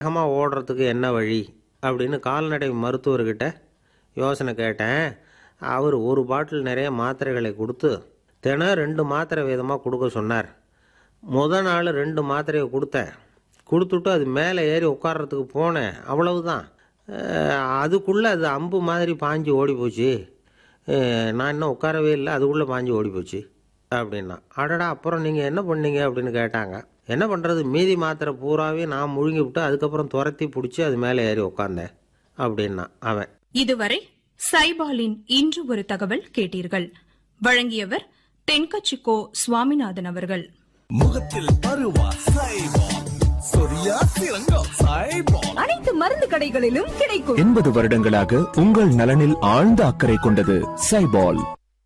வேகமாக ஓடுறதுக்கு என்ன வழி அப்படின்னு கால்நடை மருத்துவர்கிட்ட யோசனை கேட்டேன் அவர் ஒரு பாட்டில் நிறைய மாத்திரைகளை கொடுத்து தினம் ரெண்டு மாத்திரை விதமாக கொடுக்க சொன்னார் முத நாள் ரெண்டு மாத்திரையை கொடுத்தேன் கொடுத்துட்டு அது மேலே ஏறி உட்கார்றதுக்கு போனேன் அவ்வளவுதான் அதுக்குள்ளே அது அம்பு மாதிரி பாஞ்சு ஓடி போச்சு அஹ் நான் இன்னும் உட்காரவே இல்லை அதுக்குள்ளே பாஞ்சு ஓடி போச்சு அப்படின்னா அடடா அப்புறம் நீங்கள் என்ன பண்ணீங்க அப்படின்னு கேட்டாங்க என்ன பண்ணுறது மீதி மாத்திரை பூராவே நான் முழுங்கி விட்டு அதுக்கப்புறம் துரத்தி பிடிச்சி அது மேலே ஏறி உட்காந்தேன் அப்படின்னா அவன் இதுவரை சைபாலின் இன்று ஒரு தகவல் கேட்டீர்கள் வழங்கியவர் தென்கச்சிக்கோ சுவாமிநாதன் அவர்கள் முகத்தில் பருவா சைபால் சொரியா சிறங்கா சைபால் அனைத்து மருந்து கடைகளிலும் கிடைக்கும் எண்பது வருடங்களாக உங்கள் நலனில் ஆழ்ந்த அக்கறை கொண்டது சைபால்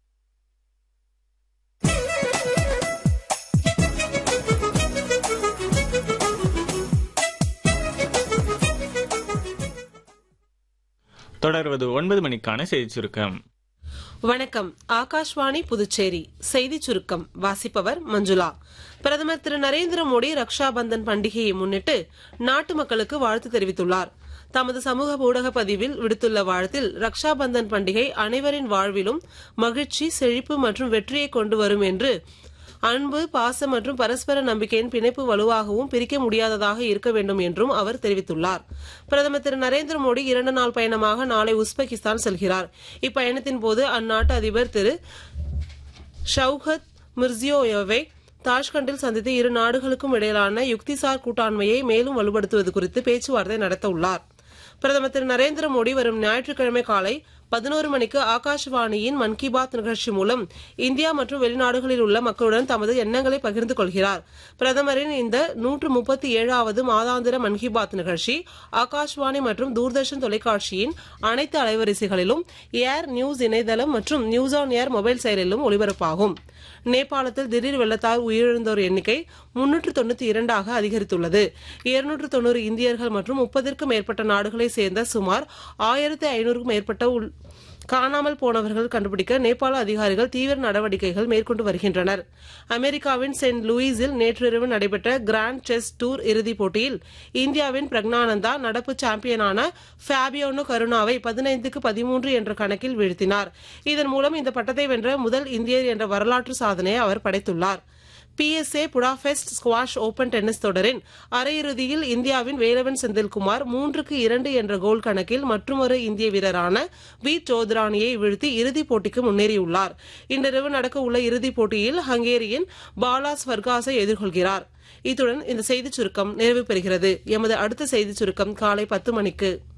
தொடர்வது ஒன்பது மணிக்கான செய்தி சுருக்கம் வணக்கம் ஆகாஷ்வாணி புதுச்சேரி செய்தி சுருக்கம் வாசிப்பவர் மஞ்சுளா பிரதமர் திரு நரேந்திர மோடி ரக்ஷா பந்தன் பண்டிகையை முன்னிட்டு நாட்டு மக்களுக்கு வாழ்த்து தெரிவித்துள்ளார் தமது சமூக ஊடக பதிவில் விடுத்துள்ள வாழ்த்தில் ரக்ஷா பந்தன் பண்டிகை அனைவரின் வாழ்விலும் மகிழ்ச்சி செழிப்பு மற்றும் வெற்றியை கொண்டு வரும் என்று அன்பு பாசம் மற்றும் பரஸ்பர நம்பிக்கையின் பிணைப்பு வலுவாகவும் பிரிக்க முடியாததாக இருக்க வேண்டும் என்றும் அவர் தெரிவித்துள்ளார் பிரதமர் திரு நரேந்திர மோடி இரண்டு நாள் பயணமாக நாளை உஸ்பெகிஸ்தான் செல்கிறார் இப்பயணத்தின் போது அந்நாட்டு அதிபர் திரு ஷவுகத் மிர்சியோயவை தாஷ்கண்டில் சந்தித்து இரு நாடுகளுக்கும் இடையிலான யுக்திசார் கூட்டாண்மையை மேலும் வலுப்படுத்துவது குறித்து பேச்சுவார்த்தை நடத்த உள்ளார் பிரதமர் திரு நரேந்திர மோடி வரும் ஞாயிற்றுக்கிழமை காலை பதினோரு மணிக்கு ஆகாஷவாணியின் மன் கி பாத் நிகழ்ச்சி மூலம் இந்தியா மற்றும் வெளிநாடுகளில் உள்ள மக்களுடன் தமது எண்ணங்களை பகிர்ந்து கொள்கிறார் பிரதமரின் இந்த நூற்று முப்பத்தி ஏழாவது மாதாந்திர மன் கி பாத் நிகழ்ச்சி ஆகாஷ்வாணி மற்றும் தூர்தர்ஷன் தொலைக்காட்சியின் அனைத்து அலைவரிசைகளிலும் ஏர் நியூஸ் இணையதளம் மற்றும் நியூஸ் ஆன் ஏர் மொபைல் செயலிலும் ஒலிபரப்பாகும் நேபாளத்தில் திடீர் வெள்ளத்தால் உயிரிழந்தோர் எண்ணிக்கை முன்னூற்று தொண்ணூத்தி இரண்டாக அதிகரித்துள்ளது இருநூற்று தொண்ணூறு இந்தியர்கள் மற்றும் முப்பதிற்கும் மேற்பட்ட நாடுகளைச் சேர்ந்த சுமார் ஆயிரத்தி ஐநூறுக்கும் மேற்பட்ட உள்- காணாமல் போனவர்கள் கண்டுபிடிக்க நேபாள அதிகாரிகள் தீவிர நடவடிக்கைகள் மேற்கொண்டு வருகின்றனர் அமெரிக்காவின் செயின்ட் லூயிஸில் நேற்றிரவு நடைபெற்ற கிராண்ட் செஸ் டூர் இறுதிப் போட்டியில் இந்தியாவின் பிரக்னானந்தா நடப்பு சாம்பியனான ஃபேபியோனோ கருணாவை பதினைந்துக்கு பதிமூன்று என்ற கணக்கில் வீழ்த்தினார் இதன் மூலம் இந்த பட்டத்தை வென்ற முதல் இந்தியர் என்ற வரலாற்று சாதனையை அவர் படைத்துள்ளார் PSA Budapest squash open tennis தொடரின் அரையிறுதியில் இந்தியாவின் வேலவன் செந்தில்குமார் மூன்றுக்கு இரண்டு என்ற கோல் கணக்கில் மற்றொரு இந்திய வீரரான வி சோத்ரானியை வீழ்த்தி இறுதிப் போட்டிக்கு முன்னேறியுள்ளார் இன்றிரவு நடக்க உள்ள இறுதிப் போட்டியில் ஹங்கேரியின் பாலாஸ் வர்காஸை எதிர்கொள்கிறார் இத்துடன் இந்த செய்திச் சுருக்கம் நிறைவு பெறுகிறது எமது அடுத்த செய்திச் சுருக்கம் காலை பத்து மணிக்கு